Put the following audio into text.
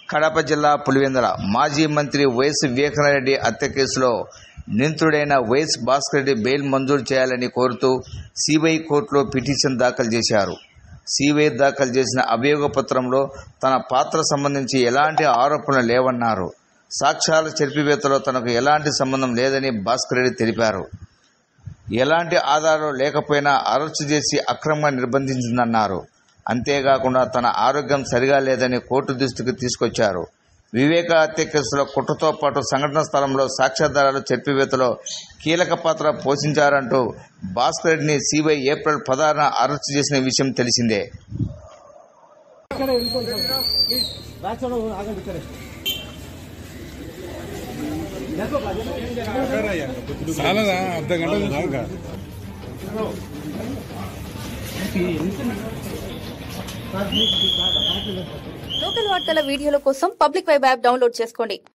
కడప జిల్లా పులివెందుల మాజీ మంత్రి వైఎస్ వివేకానందరెడ్డి హత్య కేసులో నిందితుడైన వైఎస్ భాస్కర్ రెడ్డి బెయిల్ మంజూరు చేయాలని కోరుతూ సిబిఐ కోర్టులో పిటిషన్ దాఖలు చేశారు సిబిఐ దాఖలు చేసిన అభియోగ పత్రంలో తన పాత్ర సంబంధించి ఎలాంటి ఆరోపణలు లేవన్నారు సాక్ష్యాల చెరిపివేతలో తనకు ఎలాంటి సంబంధం లేదని భాస్కర్ రెడ్డి తెలిపారు ఎలాంటి ఆధారాలు లేకపోయినా అరెస్టు చేసి అక్రమంగా నిర్బంధించిందన్నారు అంతేకాకుండా తన ఆరోగ్యం సరిగా లేదని కోర్టు దృష్టికి తీసుకొచ్చారు వివేక హత్య కేసులో కుట్రతో పాటు సంఘటన స్థలంలో సాక్ష్యాధారాలు చెప్పివేతలో కీలక పాత్ర పోషించారంటూ భాస్కర్ రెడ్డిని సిబిఐ ఏప్రిల్ పదహారున అరెస్టు చేసిన విషయం తెలిసిందే చాలదా అర్ధ గంట చూసినాక లోకల్ వార్తల వీడియోల కోసం పబ్లిక్ వెబ్ యాప్ డౌన్లోడ్ చేసుకోండి